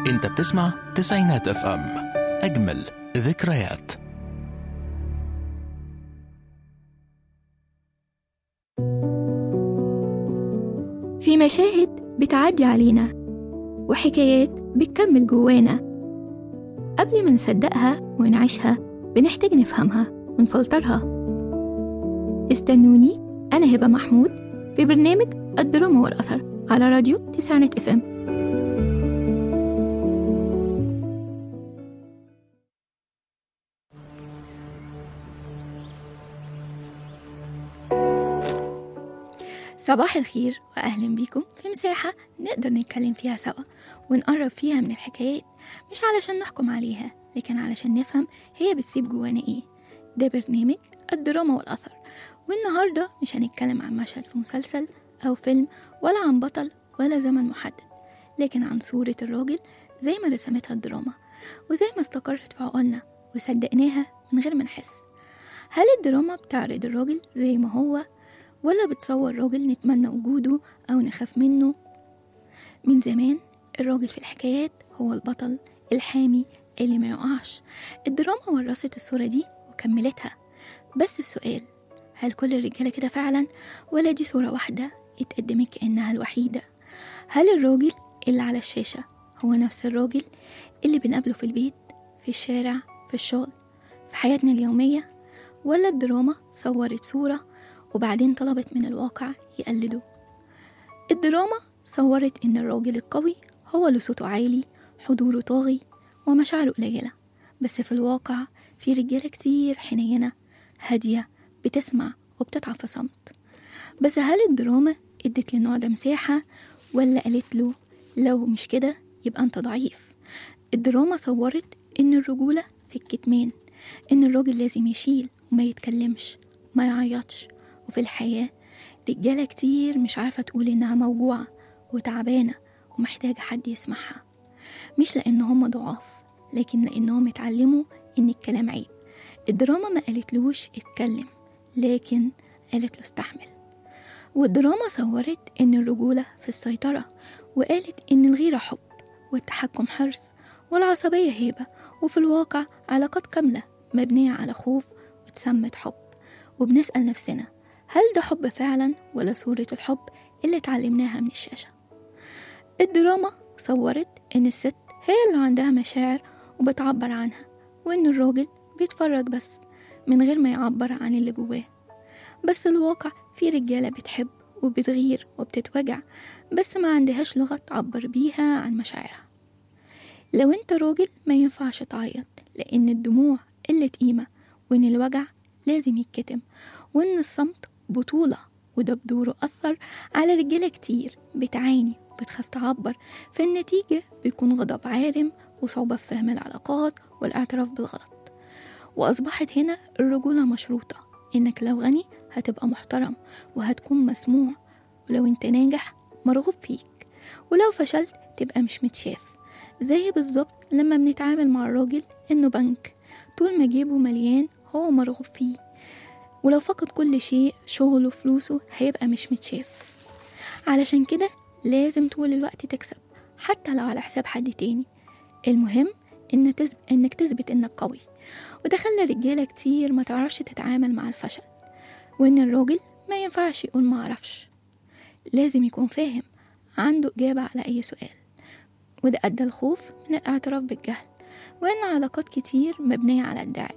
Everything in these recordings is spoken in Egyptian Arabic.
انت بتسمع تسعينات اف ام اجمل ذكريات في مشاهد بتعدي علينا وحكايات بتكمل جوانا قبل ما نصدقها ونعيشها بنحتاج نفهمها ونفلترها استنوني أنا هبة محمود في برنامج الدراما والأثر على راديو تسعينات اف ام صباح الخير وأهلا بيكم في مساحة نقدر نتكلم فيها سوا ونقرب فيها من الحكايات مش علشان نحكم عليها لكن علشان نفهم هي بتسيب جوانا ايه ده برنامج الدراما والأثر والنهاردة مش هنتكلم عن مشهد في مسلسل أو فيلم ولا عن بطل ولا زمن محدد لكن عن صورة الراجل زي ما رسمتها الدراما وزي ما استقرت في عقولنا وصدقناها من غير ما نحس هل الدراما بتعرض الراجل زي ما هو ولا بتصور راجل نتمنى وجوده أو نخاف منه من زمان الراجل في الحكايات هو البطل الحامي اللي ما يقعش الدراما ورثت الصورة دي وكملتها بس السؤال هل كل الرجالة كده فعلا ولا دي صورة واحدة اتقدمت كأنها الوحيدة هل الراجل اللي على الشاشة هو نفس الراجل اللي بنقابله في البيت في الشارع في الشغل في حياتنا اليومية ولا الدراما صورت صورة وبعدين طلبت من الواقع يقلده الدراما صورت إن الراجل القوي هو اللي صوته عالي حضوره طاغي ومشاعره قليلة بس في الواقع في رجالة كتير حنينة هادية بتسمع وبتتعب في صمت بس هل الدراما ادت للنوع ده مساحة ولا قالت له لو مش كده يبقى انت ضعيف الدراما صورت ان الرجولة في الكتمان ان الراجل لازم يشيل وما يتكلمش ما يعيطش وفي الحياة رجالة كتير مش عارفة تقول إنها موجوعة وتعبانة ومحتاجة حد يسمعها مش لأن هم ضعاف لكن لأنهم اتعلموا إن الكلام عيب الدراما ما قالتلوش اتكلم لكن قالت له استحمل والدراما صورت إن الرجولة في السيطرة وقالت إن الغيرة حب والتحكم حرص والعصبية هيبة وفي الواقع علاقات كاملة مبنية على خوف وتسمت حب وبنسأل نفسنا هل ده حب فعلا ولا صورة الحب اللي اتعلمناها من الشاشة الدراما صورت إن الست هي اللي عندها مشاعر وبتعبر عنها وإن الراجل بيتفرج بس من غير ما يعبر عن اللي جواه بس الواقع في رجالة بتحب وبتغير وبتتوجع بس ما عندهاش لغة تعبر بيها عن مشاعرها لو انت راجل ما ينفعش تعيط لأن الدموع قلة قيمة وإن الوجع لازم يتكتم وإن الصمت بطولة وده بدوره أثر على رجالة كتير بتعاني وبتخاف تعبر في النتيجة بيكون غضب عارم وصعوبة في فهم العلاقات والاعتراف بالغلط وأصبحت هنا الرجولة مشروطة إنك لو غني هتبقى محترم وهتكون مسموع ولو انت ناجح مرغوب فيك ولو فشلت تبقى مش متشاف زي بالظبط لما بنتعامل مع الراجل إنه بنك طول ما جيبه مليان هو مرغوب فيه ولو فقد كل شيء شغله فلوسه هيبقى مش متشاف علشان كده لازم طول الوقت تكسب حتى لو على حساب حد تاني المهم إن تز... إنك تثبت إنك قوي وده خلى رجالة كتير ما تعرفش تتعامل مع الفشل وإن الراجل ما ينفعش يقول ما عرفش لازم يكون فاهم عنده إجابة على أي سؤال وده أدى الخوف من الاعتراف بالجهل وإن علاقات كتير مبنية على الدعاء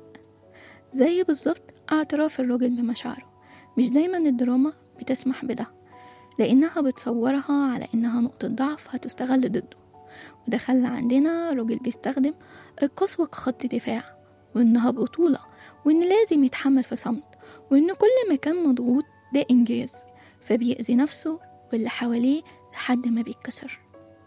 زي بالظبط اعتراف الراجل بمشاعره مش دايما الدراما بتسمح بده لأنها بتصورها على إنها نقطة ضعف هتستغل ضده وده خلى عندنا راجل بيستخدم القسوة كخط دفاع وإنها بطولة وإن لازم يتحمل في صمت وإن كل ما كان مضغوط ده إنجاز فبيأذي نفسه واللي حواليه لحد ما بيتكسر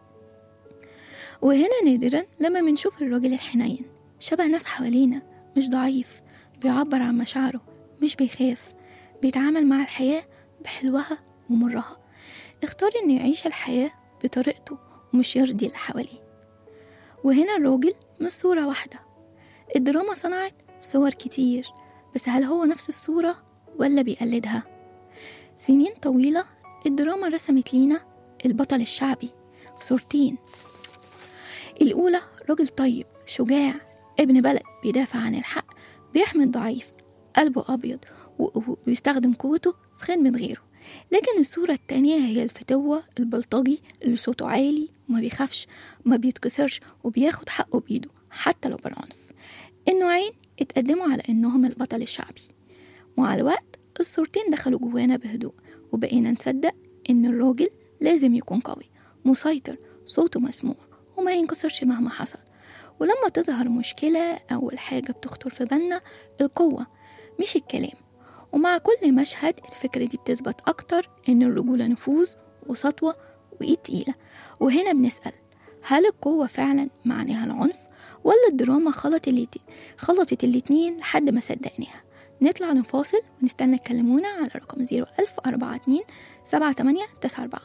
وهنا نادرا لما بنشوف الراجل الحنين شبه ناس حوالينا مش ضعيف بيعبر عن مشاعره مش بيخاف بيتعامل مع الحياة بحلوها ومرها اختار انه يعيش الحياة بطريقته ومش يرضي اللي حواليه وهنا الراجل مش صورة واحدة الدراما صنعت صور كتير بس هل هو نفس الصورة ولا بيقلدها سنين طويلة الدراما رسمت لينا البطل الشعبي في صورتين الأولى راجل طيب شجاع ابن بلد بيدافع عن الحق بيحمي الضعيف قلبه أبيض و- وبيستخدم قوته في خدمة غيره لكن الصورة التانية هي الفتوة البلطجي اللي صوته عالي وما بيخافش ما بيتكسرش وبياخد حقه بإيده حتى لو بالعنف النوعين اتقدموا على إنهم البطل الشعبي ومع الوقت الصورتين دخلوا جوانا بهدوء وبقينا نصدق إن الراجل لازم يكون قوي مسيطر صوته مسموع وما ينكسرش مهما حصل ولما تظهر مشكلة أول حاجة بتخطر في بالنا القوة مش الكلام ومع كل مشهد الفكرة دي بتثبت أكتر إن الرجولة نفوذ وسطوة وإيد تقيلة وهنا بنسأل هل القوة فعلا معناها العنف ولا الدراما خلط الليت... خلطت الاتنين لحد ما صدقناها نطلع نفاصل ونستنى تكلمونا على رقم 01042 7894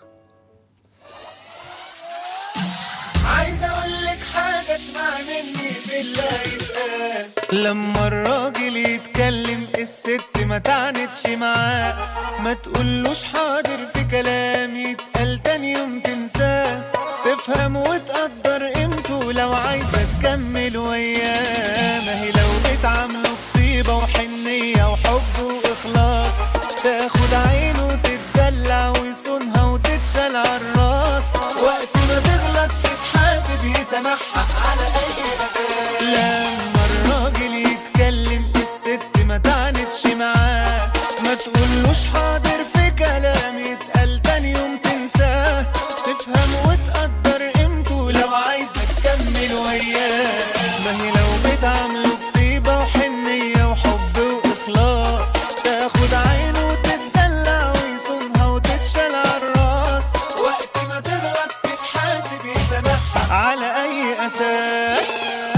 عايز اقول لك حاجه اسمع مني في اللي يتقال لما الراجل يتكلم الست ما تعنتش معاه ما تقولوش حاضر في كلام يتقال تاني يوم تنساه تفهم وتقدر قيمته لو عايزه تكمل وياه ما هي لو بتعامله بطيبه وحنيه وحب واخلاص تاخد عينه وتتدلع ويصونها وتتشال عالراس وقت ما تغلط تتحاسب يسامحها على اي اساس لما الراجل يتكلم الست ما تعنتش معاه ما تقولوش حاضر في كلام يتقال تاني يوم تنساه تفهم وتقدر قيمته لو عايزه تكمل وياه ما هي لو بتعامله بطيبه وحنيه وحب واخلاص تاخد عينه وتتدلع ويصونها وتتشال عالراس وقت ما تغلط تتحاسب يسامحها على اي اساس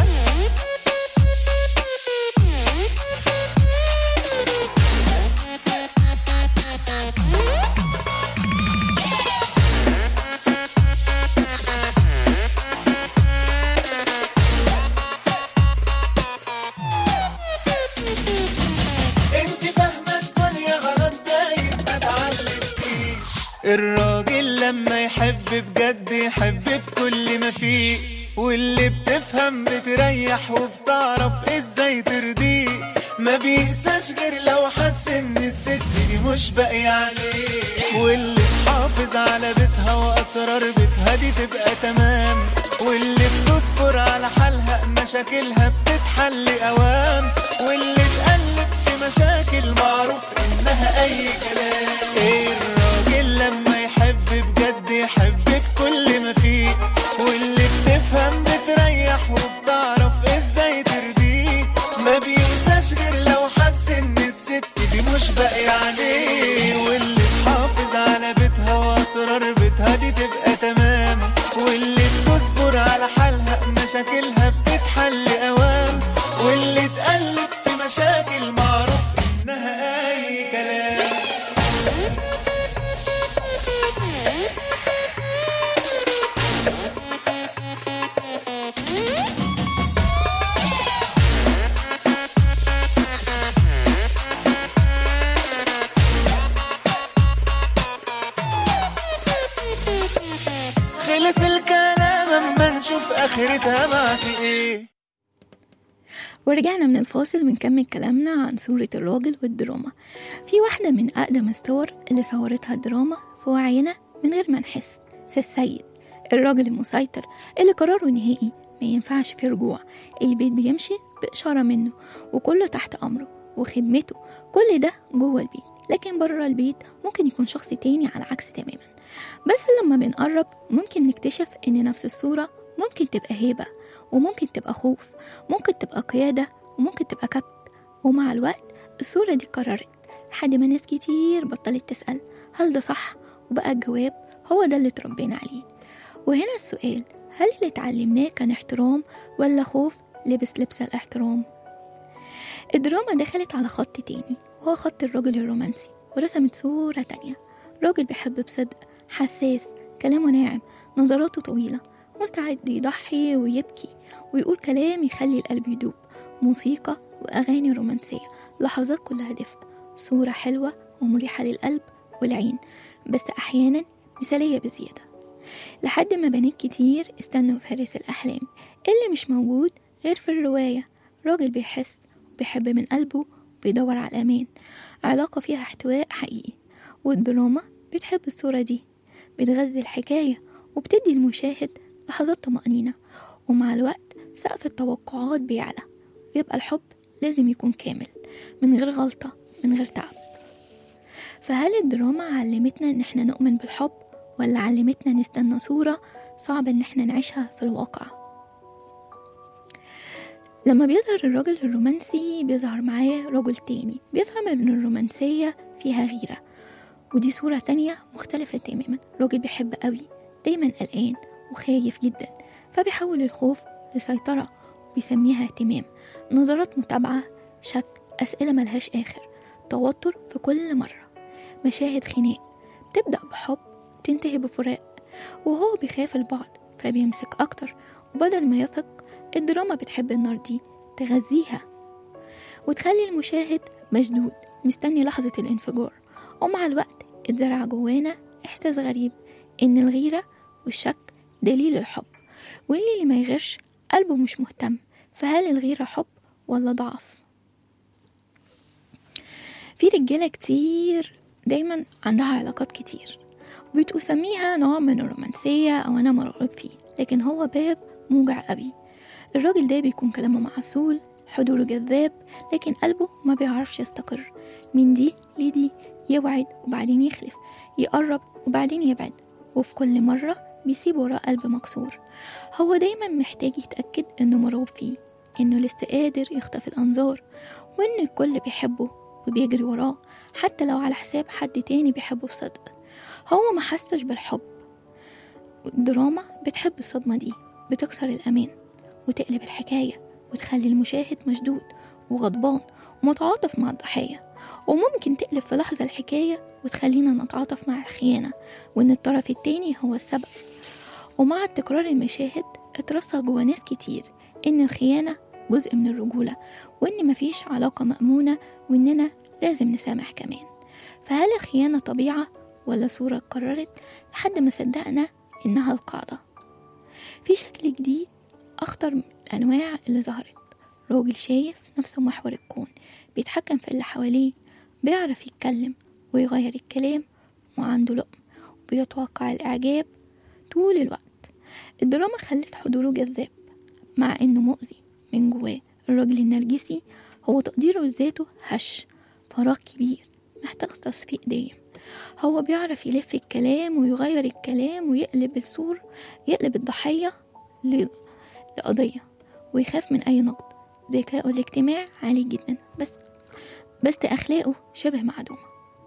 انت فاهمه الدنيا غلط دايما ما اتعلمتيش الراجل لما يحب بجد يحب بكل ما فيه واللي بتفهم بتريح وبتعرف ازاي ترضيه ما بيقساش غير لو حس ان الست دي مش باقية عليه واللي تحافظ على بيتها واسرار بيتها دي تبقى تمام واللي بتصبر على حالها مشاكلها بتتحل اوام واللي تقلب في مشاكل معروف انها اي كلام ايه الراجل لما يحب بجد يحب بكل ما فيه واللي بتفهم بتريح وبتعرف ازاي ترضيه ما بينساش غير لو حس ان الست دي مش باقي عليه واللي تحافظ على بيتها واسرار بيتها دي تبقى تمام واللي بتصبر على حالها مشاكلها بتتحل اوام واللي تقلب في مشاكل معروف انها اي كلام خلص الكلام اما نشوف اخرتها معاكي ايه ورجعنا من الفاصل بنكمل كلامنا عن صورة الراجل والدراما في واحدة من أقدم الصور اللي صورتها الدراما في وعينا من غير ما نحس سي السيد الراجل المسيطر اللي قراره نهائي ما ينفعش فيه رجوع البيت بيمشي بإشارة منه وكله تحت أمره وخدمته كل ده جوه البيت لكن بره البيت ممكن يكون شخص تاني على عكس تماما بس لما بنقرب ممكن نكتشف إن نفس الصورة ممكن تبقى هيبة وممكن تبقى خوف ممكن تبقى قيادة وممكن تبقى كبت ومع الوقت الصورة دي قررت لحد ما ناس كتير بطلت تسأل هل ده صح وبقى الجواب هو ده اللي اتربينا عليه وهنا السؤال هل اللي اتعلمناه كان احترام ولا خوف لبس لبس الاحترام الدراما دخلت على خط تاني وهو خط الرجل الرومانسي ورسمت صورة تانية راجل بيحب بصدق حساس كلامه ناعم نظراته طويلة مستعد يضحي ويبكي ويقول كلام يخلي القلب يدوب موسيقى وأغاني رومانسية لحظات كلها دفء صورة حلوة ومريحة للقلب والعين بس أحيانا مثالية بزيادة لحد ما بنات كتير استنوا فارس الأحلام اللي مش موجود غير في الرواية راجل بيحس وبيحب من قلبه وبيدور على الأمان علاقة فيها احتواء حقيقي والدراما بتحب الصورة دي بتغذي الحكاية وبتدي المشاهد لحظات طمأنينة ومع الوقت سقف التوقعات بيعلى ويبقى الحب لازم يكون كامل من غير غلطة من غير تعب فهل الدراما علمتنا ان احنا نؤمن بالحب ولا علمتنا نستنى صورة صعب ان احنا نعيشها في الواقع لما بيظهر الراجل الرومانسي بيظهر معاه رجل تاني بيفهم ان الرومانسية فيها غيرة ودي صورة تانية مختلفة تماما راجل بيحب قوي دايما قلقان وخايف جدا فبيحول الخوف لسيطرة بيسميها اهتمام نظرات متابعة شك أسئلة ملهاش آخر توتر في كل مرة مشاهد خناق بتبدأ بحب تنتهي بفراق وهو بيخاف البعد فبيمسك أكتر وبدل ما يثق الدراما بتحب النار دي تغذيها وتخلي المشاهد مشدود مستني لحظة الانفجار ومع الوقت اتزرع جوانا إحساس غريب إن الغيرة والشك دليل الحب واللي اللي ما يغيرش قلبه مش مهتم فهل الغيرة حب ولا ضعف في رجالة كتير دايما عندها علاقات كتير وبتسميها نوع من الرومانسية أو أنا مرغوب فيه لكن هو باب موجع قوي الراجل ده بيكون كلامه معسول حضوره جذاب لكن قلبه ما بيعرفش يستقر من دي لدي يوعد وبعدين يخلف يقرب وبعدين يبعد وفي كل مرة بيسيب وراه قلب مكسور هو دايما محتاج يتأكد إنه مرغوب فيه إنه لسه قادر يخطف الأنظار وإن الكل بيحبه وبيجري وراه حتى لو على حساب حد تاني بيحبه بصدق هو ما حسش بالحب الدراما بتحب الصدمة دي بتكسر الأمان وتقلب الحكاية وتخلي المشاهد مشدود وغضبان ومتعاطف مع الضحية وممكن تقلب في لحظة الحكاية وتخلينا نتعاطف مع الخيانة وإن الطرف التاني هو السبب ومع تكرار المشاهد اترسخ جوا ناس كتير إن الخيانة جزء من الرجولة وإن مفيش علاقة مأمونة وإننا لازم نسامح كمان فهل الخيانة طبيعة ولا صورة اتكررت لحد ما صدقنا إنها القاعدة في شكل جديد أخطر من الأنواع اللي ظهرت راجل شايف نفسه محور الكون بيتحكم في اللي حواليه بيعرف يتكلم ويغير الكلام وعنده لقم وبيتوقع الإعجاب طول الوقت الدراما خلت حضوره جذاب مع إنه مؤذي من جواه الراجل النرجسي هو تقديره لذاته هش فراغ كبير محتاج تصفيق دايم هو بيعرف يلف الكلام ويغير الكلام ويقلب الصور يقلب الضحية ل- لقضية ويخاف من أي نقد ذكاؤه الاجتماعي عالي جدا بس بس أخلاقه شبه معدومة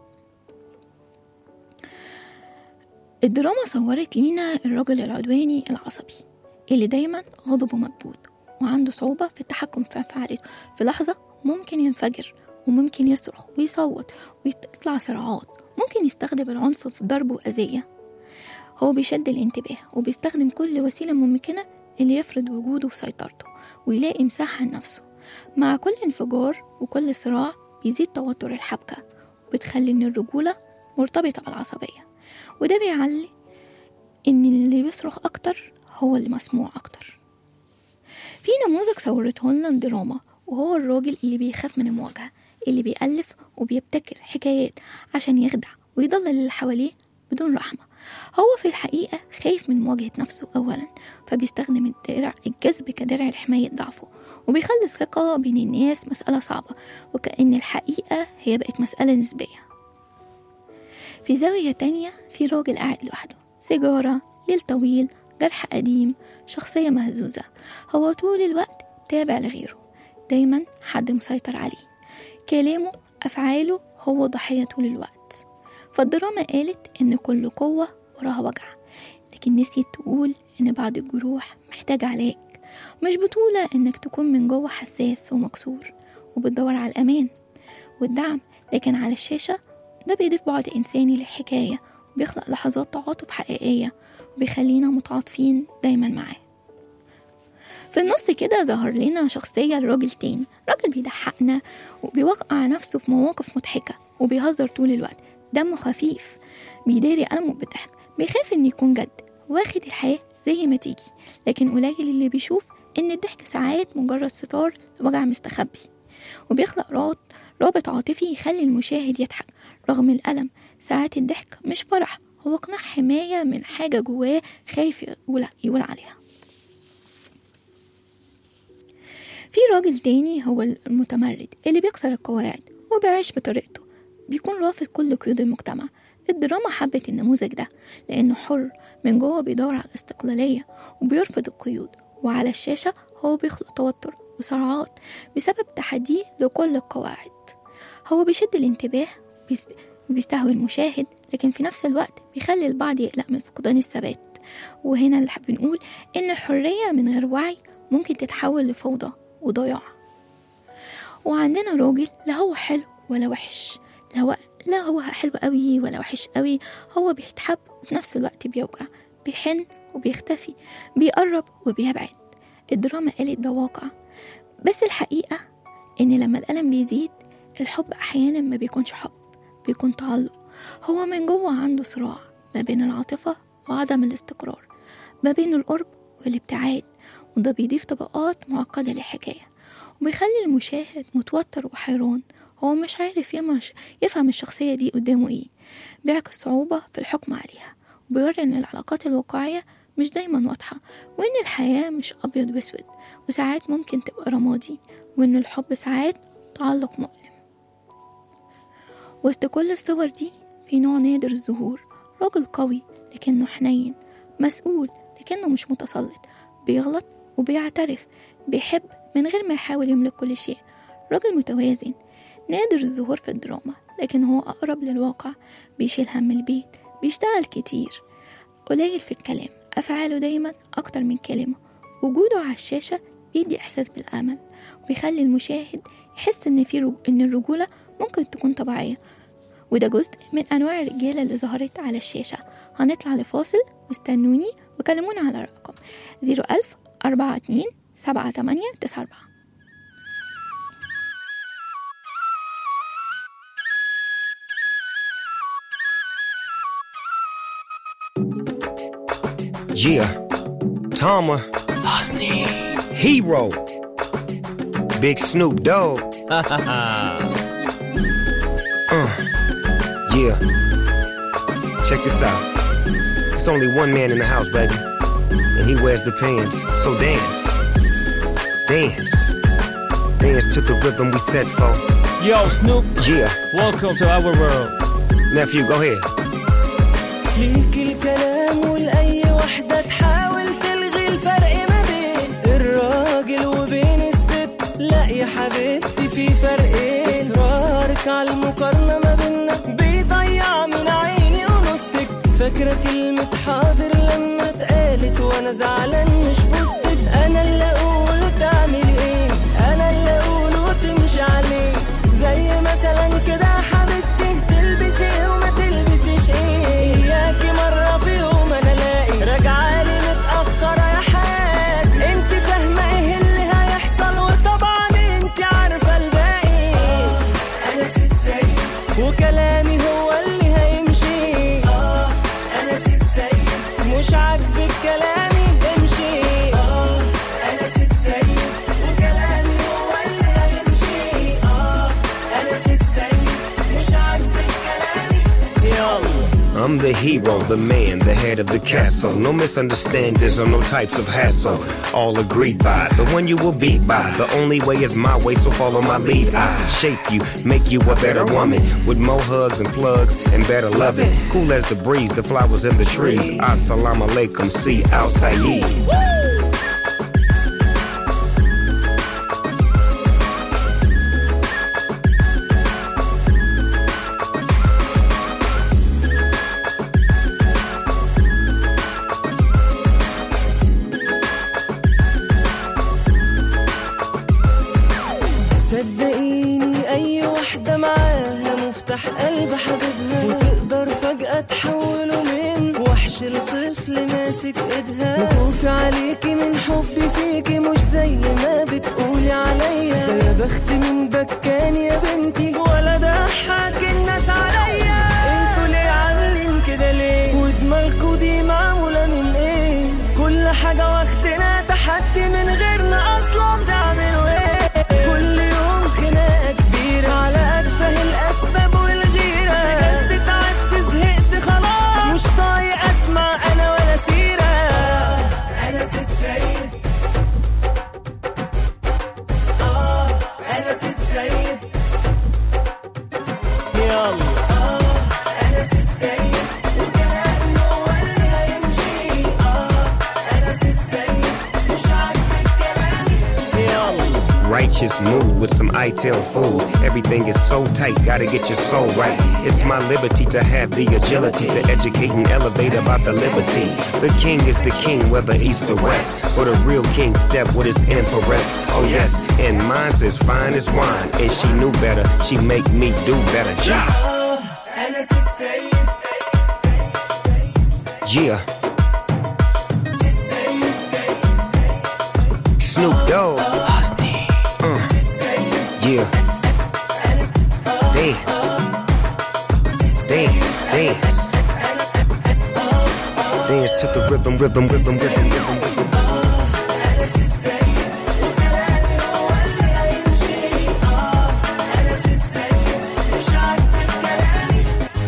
الدراما صورت لينا الرجل العدواني العصبي اللي دايما غضبه مكبوت وعنده صعوبة في التحكم في انفعالاته في لحظة ممكن ينفجر وممكن يصرخ ويصوت ويطلع صراعات ممكن يستخدم العنف في ضرب وأذية هو بيشد الانتباه وبيستخدم كل وسيلة ممكنة اللي يفرض وجوده وسيطرته ويلاقي مساحة لنفسه مع كل انفجار وكل صراع بيزيد توتر الحبكة وبتخلي إن الرجولة مرتبطة بالعصبية وده بيعلي إن اللي بيصرخ أكتر هو اللي مسموع أكتر في نموذج صورته لنا الدراما وهو الراجل اللي بيخاف من المواجهة اللي بيألف وبيبتكر حكايات عشان يخدع ويضلل اللي حواليه بدون رحمة هو في الحقيقة خايف من مواجهة نفسه أولا فبيستخدم الدرع الكذب كدرع لحماية ضعفه وبيخلي الثقة بين الناس مسألة صعبة وكأن الحقيقة هي بقت مسألة نسبية في زاوية تانية في راجل قاعد لوحده سيجارة ليل طويل جرح قديم شخصية مهزوزة هو طول الوقت تابع لغيره دايما حد مسيطر عليه كلامه أفعاله هو ضحية طول الوقت فالدراما قالت إن كل قوة وراها وجع لكن نسيت تقول إن بعد الجروح محتاج علاج مش بطولة إنك تكون من جوه حساس ومكسور وبتدور على الأمان والدعم لكن على الشاشة ده بيضيف بعد إنساني للحكاية وبيخلق لحظات تعاطف حقيقية وبيخلينا متعاطفين دايما معاه في النص كده ظهر لنا شخصية لراجل تاني راجل بيضحكنا وبيوقع نفسه في مواقف مضحكة وبيهزر طول الوقت دمه خفيف بيداري ألمه بالضحك بيخاف إن يكون جد واخد الحياة زي ما تيجي لكن قليل اللي بيشوف إن الضحك ساعات مجرد ستار لوجع مستخبي وبيخلق رابط رابط عاطفي يخلي المشاهد يضحك رغم الألم ساعات الضحك مش فرح هو قناع حماية من حاجة جواه خايف يقول, يقول عليها في راجل تاني هو المتمرد اللي بيكسر القواعد وبيعيش بطريقته بيكون رافض كل قيود المجتمع الدراما حبت النموذج ده لأنه حر من جوه بيدور على الاستقلالية وبيرفض القيود وعلى الشاشة هو بيخلق توتر وصراعات بسبب تحديه لكل القواعد هو بيشد الانتباه بيس- وبيستهوي المشاهد لكن في نفس الوقت بيخلي البعض يقلق من فقدان الثبات وهنا اللي بنقول إن الحرية من غير وعي ممكن تتحول لفوضى وضياع وعندنا راجل لا هو حلو ولا وحش لا هو لا هو حلو قوي ولا وحش قوي هو بيتحب وفي نفس الوقت بيوجع بيحن وبيختفي بيقرب وبيبعد الدراما قالت ده واقع بس الحقيقة إن لما الألم بيزيد الحب أحيانا ما بيكونش حب بيكون تعلق هو من جوه عنده صراع ما بين العاطفة وعدم الاستقرار ما بين القرب والابتعاد وده بيضيف طبقات معقدة للحكاية وبيخلي المشاهد متوتر وحيران هو مش عارف يمش يفهم الشخصية دي قدامه ايه بيعكس صعوبة في الحكم عليها وبيوري ان العلاقات الواقعية مش دايما واضحة وان الحياة مش أبيض وأسود وساعات ممكن تبقى رمادي وان الحب ساعات تعلق مؤلم وسط كل الصور دي في نوع نادر الظهور راجل قوي لكنه حنين مسؤول لكنه مش متسلط بيغلط وبيعترف بيحب من غير ما يحاول يملك كل شيء راجل متوازن نادر الظهور في الدراما لكن هو أقرب للواقع بيشيل هم البيت بيشتغل كتير قليل في الكلام أفعاله دايما أكتر من كلمة وجوده على الشاشة بيدي إحساس بالأمل وبيخلي المشاهد يحس إن في رج... إن الرجولة ممكن تكون طبيعية وده جزء من أنواع الرجالة اللي ظهرت على الشاشة هنطلع لفاصل واستنوني وكلمونا على رقم 01000 42 78 94 Yeah, Tama, Hero, Big Snoop Dogg. uh, yeah. Check this out. It's only one man in the house, baby, and he wears the pants. So dance, dance, dance to the rhythm we set for. Yo, Snoop, Yeah, welcome to our world. nephew, go ahead. ليك الكلام ولأي وحدة تحاول تلغي الفرق ما بين الراجل وبين الست لا يا حبيبتي في فرقين إصرارك على المقارنة ما بينا بيضيع من عيني ونصتك فاكرة كلمة حاضر لما اتقالت وأنا زعلان مش بوستك أنا اللي أقول تعملي إيه أنا اللي أقول وتمشي عليه زي مثلا كده يا حبيبتي تلبسي إيه وما تلبسيش ايه اياكي مرة في يوم انا الاقي راجعة لي متأخرة يا حاج انت فاهمة ايه اللي هيحصل وطبعا انت عارفة الباقي انا السيد وكلامي هو اللي هيمشي اه انا السيد مش عاجبك كلامي امشي اه انا السيد وكلامي هو اللي هيمشي اه انا السيد مش عاجبك كلامي يلا I'm the hero, the man, the head of the castle. No misunderstandings or no types of hassle. All agreed by the one you will beat by. The only way is my way, so follow my lead. I shape you, make you a better woman. With more hugs and plugs and better loving. Cool as the breeze, the flowers in the trees. Assalamu alaikum, see outside. صدقيني اي واحدة معاها مفتاح قلب حبيبها وتقدر فجأة تحوله من وحش لطفل ماسك ايدها وخوفي عليكي من حبي فيكي مش زي ما بتقولي عليا ده يا بخت من بكان يا بنتي ولا ضحك الناس عليا انتوا ليه عاملين كده ليه ودماغكوا دي معمولة من ايه حاجة واخدنا تحدي من غيرنا أصلا تعملوا إيه كل يوم خناقة كبيرة على أتفه الأسباب والغيرة بجد تعبت زهقت خلاص مش طايق أسمع أنا ولا سيرة أنس السيد آه أنس السيد يلا أنس السيد وكلامي هو اللي هيمشي آه أنس السيد مش عاجبك كلامي يلا Righteous mood with some ITIL food. Everything is so tight, gotta get your soul right. It's my liberty to have the agility to educate and elevate about the liberty. The king is the king, whether east or west. Or the real king step with his empress. Oh yes, and mine's as fine as wine. And she knew better, she make me do better. Yeah. أنس السيد Yeah. Snoop Dogg. Uh. Yeah. Dance. Dance. Dance. Dance to the rhythm, rhythm, rhythm, rhythm, rhythm, rhythm. أنس السيد وكلامي هو اللي هيمشي آه أنس السيد مش عاجبك كلامي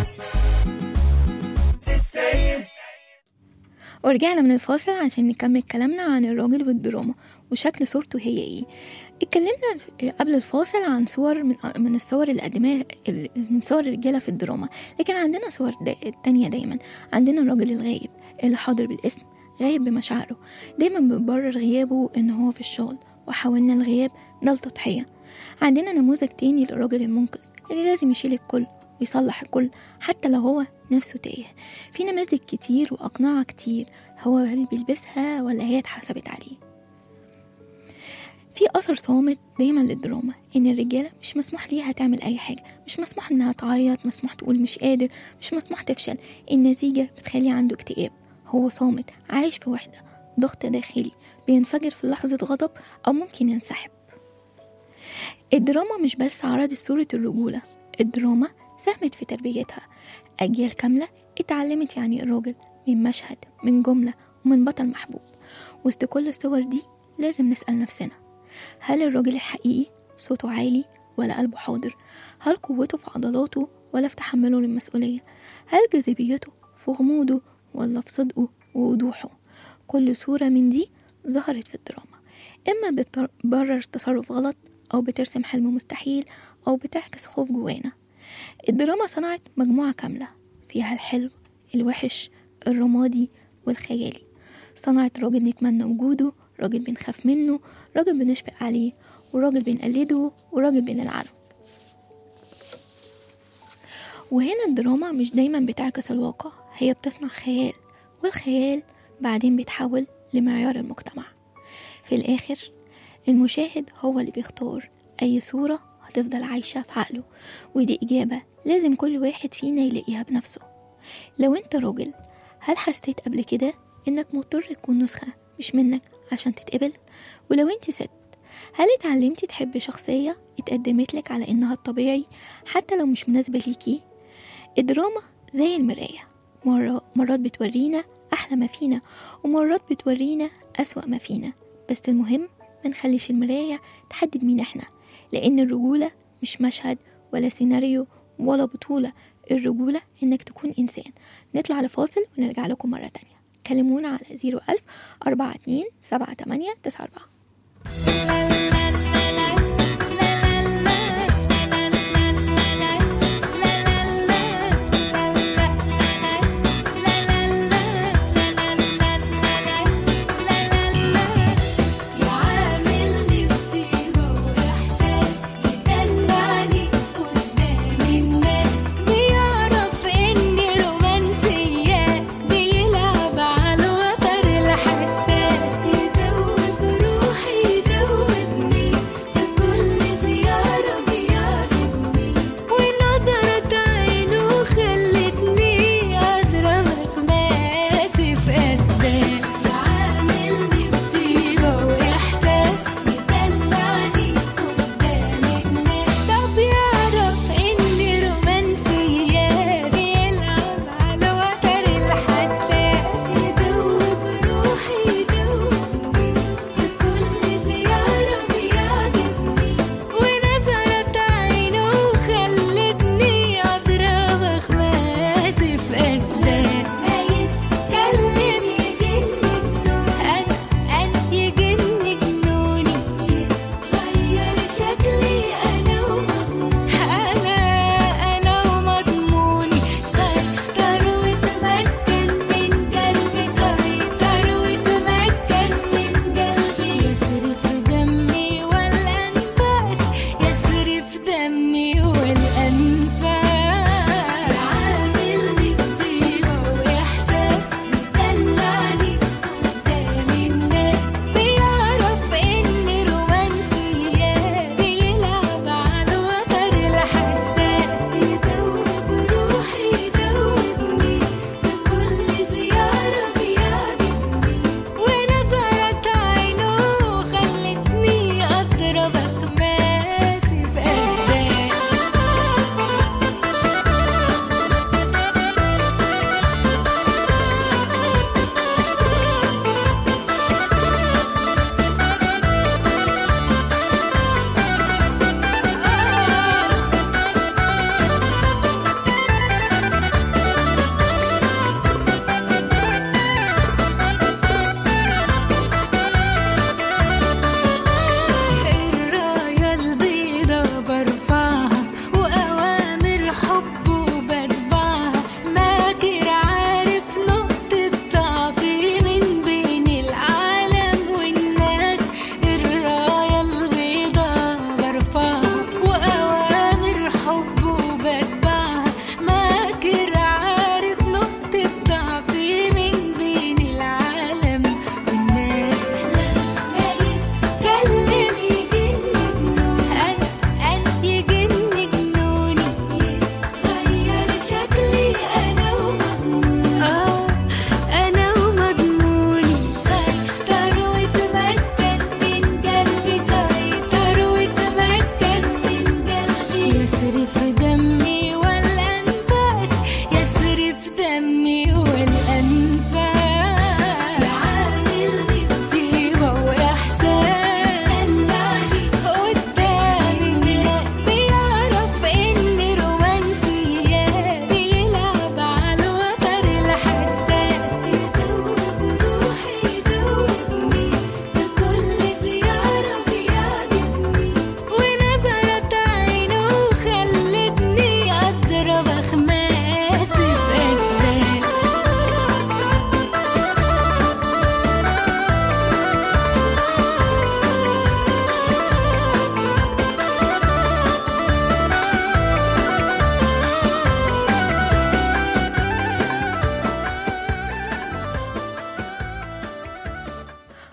أنس السيد ورجعنا من الفاصل عشان نكمل كلامنا عن الراجل والدراما وشكل صورته هي ايه اتكلمنا قبل الفاصل عن صور من من الصور اللي قدمها من صور الرجاله في الدراما لكن عندنا صور دا تانية دايما عندنا الراجل الغايب اللي حاضر بالاسم غايب بمشاعره دايما بيبرر غيابه ان هو في الشغل وحاولنا الغياب ده التضحية عندنا نموذج تاني للراجل المنقذ اللي لازم يشيل الكل ويصلح الكل حتى لو هو نفسه تايه في نماذج كتير وأقنعة كتير هو هل بيلبسها ولا هي اتحسبت عليه في أثر صامت دايما للدراما إن الرجالة مش مسموح ليها تعمل أي حاجة مش مسموح إنها تعيط مسموح تقول مش قادر مش مسموح تفشل النتيجة بتخلي عنده اكتئاب هو صامت عايش في وحدة ضغط داخلي بينفجر في لحظة غضب أو ممكن ينسحب الدراما مش بس عرضت صورة الرجولة الدراما ساهمت في تربيتها أجيال كاملة اتعلمت يعني إيه الراجل من مشهد من جملة ومن بطل محبوب وسط كل الصور دي لازم نسأل نفسنا هل الراجل الحقيقي صوته عالي ولا قلبه حاضر هل قوته في عضلاته ولا في تحمله للمسؤولية هل جاذبيته في غموضه ولا في صدقه ووضوحه كل صورة من دي ظهرت في الدراما إما بتبرر تصرف غلط أو بترسم حلم مستحيل أو بتعكس خوف جوانا الدراما صنعت مجموعة كاملة فيها الحلو الوحش الرمادي والخيالي صنعت راجل نتمنى وجوده راجل بنخاف منه راجل بنشفق عليه وراجل بنقلده وراجل بنلعنه وهنا الدراما مش دايما بتعكس الواقع هي بتصنع خيال والخيال بعدين بيتحول لمعيار المجتمع في الآخر المشاهد هو اللي بيختار أي صورة هتفضل عايشة في عقله ودي إجابة لازم كل واحد فينا يلاقيها بنفسه لو انت راجل هل حسيت قبل كده انك مضطر تكون نسخة مش منك عشان تتقبل ولو انت ست هل اتعلمتي تحبي شخصية اتقدمت لك على انها الطبيعي حتى لو مش مناسبة ليكي الدراما زي المراية مرة مرات بتورينا أحلى ما فينا ومرات بتورينا أسوأ ما فينا بس المهم ما نخليش المراية تحدد مين احنا لأن الرجولة مش مشهد ولا سيناريو ولا بطولة الرجولة إنك تكون إنسان نطلع لفاصل ونرجع لكم مرة تانية كلمونا على زيرو ألف أربعة اتنين سبعة تمانية تسعة أربعة يعاملني بطيبة وإحساس يدلعني قدام الناس بيعرف إني رومانسية بيلعب على الوتر الحساس يدوب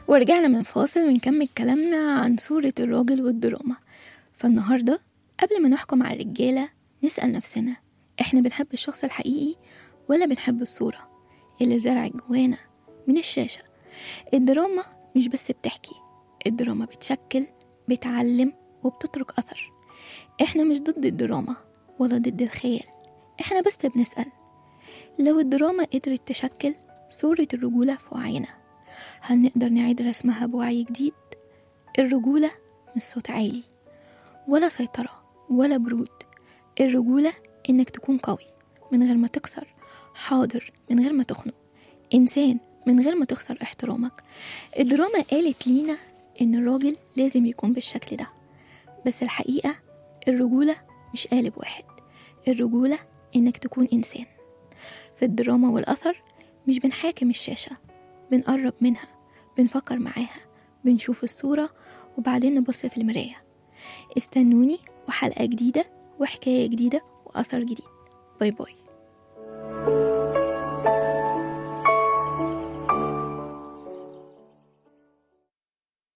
ورجعنا من فاصل ونكمل كلامنا عن صورة الراجل والدراما فالنهاردة قبل ما نحكم على الرجالة نسأل نفسنا احنا بنحب الشخص الحقيقي ولا بنحب الصورة اللي زرعت جوانا من الشاشة الدراما مش بس بتحكي الدراما بتشكل بتعلم وبتترك أثر احنا مش ضد الدراما ولا ضد الخيال احنا بس بنسأل لو الدراما قدرت تشكل صورة الرجولة في وعينا هل نقدر نعيد رسمها بوعي جديد؟ الرجولة مش صوت عالي ولا سيطرة ولا برود الرجولة إنك تكون قوي من غير ما تكسر حاضر من غير ما تخنق إنسان من غير ما تخسر احترامك الدراما قالت لينا إن الراجل لازم يكون بالشكل ده بس الحقيقة الرجولة مش قالب واحد الرجولة إنك تكون إنسان في الدراما والأثر مش بنحاكم الشاشة بنقرب منها بنفكر معاها بنشوف الصورة وبعدين نبص في المراية استنوني وحلقة جديدة وحكاية جديدة وأثر جديد باي باي